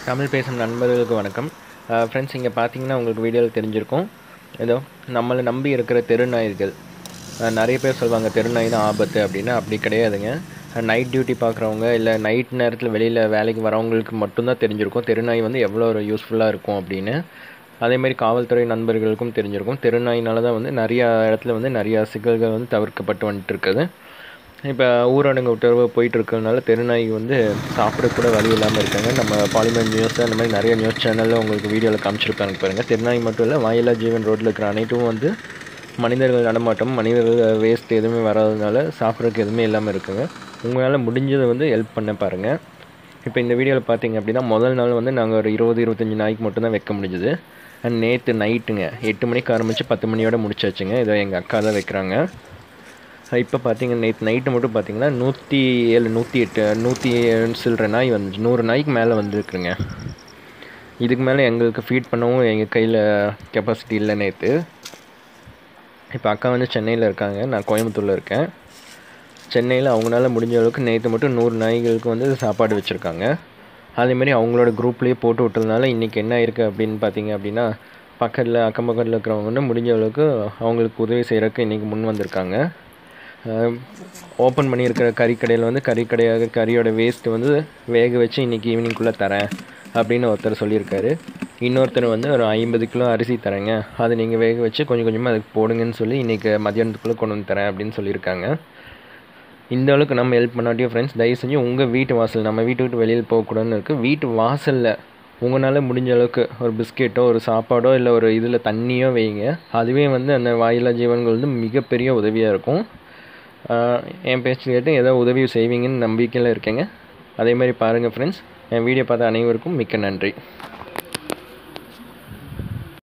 தமிழ் பேசும் நண்பர்களுக்கு வணக்கம் ஃப்ரெண்ட்ஸ் இங்கே பார்த்தீங்கன்னா உங்களுக்கு வீடியோவில் தெரிஞ்சிருக்கும் ஏதோ நம்மளை நம்பி இருக்கிற தெருநாய்கள் அஹ் நிறைய பேர் சொல்லுவாங்க தெருநாய் தான் ஆபத்து அப்படின்னு அப்படி கிடையாதுங்க நைட் டியூட்டி பார்க்குறவங்க இல்லை நைட் நேரத்தில் வெளியில் வேலைக்கு வரவங்களுக்கு மட்டும்தான் தெரிஞ்சிருக்கும் தெருநாய் வந்து எவ்வளோ ஒரு யூஸ்ஃபுல்லாக இருக்கும் அப்படின்னு அதேமாதிரி காவல்துறை நண்பர்களுக்கும் தெரிஞ்சிருக்கும் தெருநாயினால தான் வந்து நிறையா இடத்துல வந்து நிறையா சிக்கல்கள் வந்து தவிர்க்கப்பட்டு வந்துட்டு இருக்குது இப்போ ஊரடங்கு உத்தரவு போயிட்டு இருக்கிறதுனால தெருநாய் வந்து சாப்பிட கூட வழி இல்லாமல் இருக்காங்க நம்ம பாலிமர் நியூஸ் அந்த மாதிரி நிறைய நியூஸ் சேனலில் உங்களுக்கு வீடியோவில் காமிச்சிருப்பாங்க பாருங்கள் தெருநாய் மட்டும் இல்லை வாயிலா ஜீவன் ரோட்டில் இருக்கிற அனைத்தும் வந்து மனிதர்கள் நடமாட்டம் மனிதர்கள் வேஸ்ட் எதுவுமே வராதனால சாப்பிட்றதுக்கு எதுவுமே இல்லாமல் இருக்குங்க உங்களால் முடிஞ்சதை வந்து ஹெல்ப் பண்ண பாருங்கள் இப்போ இந்த வீடியோவில் பார்த்தீங்க அப்படின்னா முதல் நாள் வந்து நாங்கள் ஒரு இருபது இருபத்தஞ்சி நாய்க்கு மட்டும்தான் வைக்க முடிஞ்சுது அண்ட் நேற்று நைட்டுங்க எட்டு மணிக்கு ஆரம்பித்து பத்து மணியோட முடிச்சாச்சுங்க இதை எங்கள் அக்கா தான் வைக்கிறாங்க இப்போ பார்த்தீங்கன்னா நேற்று நைட்டு மட்டும் பார்த்தீங்கன்னா நூற்றி ஏழு நூற்றி எட்டு நூற்றி ஏழு சில்லற நாய் வந்து நூறு நாய்க்கு மேலே வந்துருக்குங்க இதுக்கு மேலே எங்களுக்கு ஃபீட் பண்ணவும் எங்கள் கையில் கெப்பாசிட்டி இல்லை நேற்று இப்போ அக்கா வந்து சென்னையில் இருக்காங்க நான் கோயம்புத்தூரில் இருக்கேன் சென்னையில் அவங்களால முடிஞ்ச அளவுக்கு நேற்று மட்டும் நூறு நாய்களுக்கு வந்து சாப்பாடு வச்சுருக்காங்க அதேமாதிரி அவங்களோட குரூப்லேயே போட்டு விட்டதுனால இன்றைக்கி என்ன இருக்குது அப்படின்னு பார்த்தீங்க அப்படின்னா பக்கத்தில் அக்கம் பக்கத்தில் இருக்கிறவங்க வந்து முடிஞ்ச அளவுக்கு அவங்களுக்கு உதவி செய்கிறதுக்கு இன்றைக்கி முன் வந்திருக்காங்க ஓப்பன் பண்ணியிருக்கிற கறி கடையில் வந்து கறி கடையாக கறியோட வேஸ்ட்டு வந்து வேக வச்சு இன்றைக்கி ஈவினிங்குள்ளே தரேன் அப்படின்னு ஒருத்தர் சொல்லியிருக்காரு இன்னொருத்தர் வந்து ஒரு ஐம்பது கிலோ அரிசி தரேங்க அதை நீங்கள் வேக வச்சு கொஞ்சம் கொஞ்சமாக அதுக்கு போடுங்கன்னு சொல்லி இன்றைக்கி மத்தியானத்துக்குள்ளே கொண்டு வந்து தரேன் அப்படின்னு சொல்லியிருக்காங்க இந்த அளவுக்கு நம்ம ஹெல்ப் பண்ணாட்டியும் ஃப்ரெண்ட்ஸ் தயவு செஞ்சு உங்கள் வீட்டு வாசல் நம்ம வீட்டு விட்டு வெளியில் போகக்கூடாதுன்னு இருக்குது வீட்டு வாசலில் உங்களால் முடிஞ்ச அளவுக்கு ஒரு பிஸ்கெட்டோ ஒரு சாப்பாடோ இல்லை ஒரு இதில் தண்ணியோ வைங்க அதுவே வந்து அந்த வாயிலா ஜீவன்கள் வந்து மிகப்பெரிய உதவியாக இருக்கும் என் பேச்சு கேட்டு ஏதோ உதவி செய்வீங்கன்னு நம்பிக்கையில் இருக்கேங்க அதே மாதிரி பாருங்கள் ஃப்ரெண்ட்ஸ் என் வீடியோ பார்த்த அனைவருக்கும் மிக்க நன்றி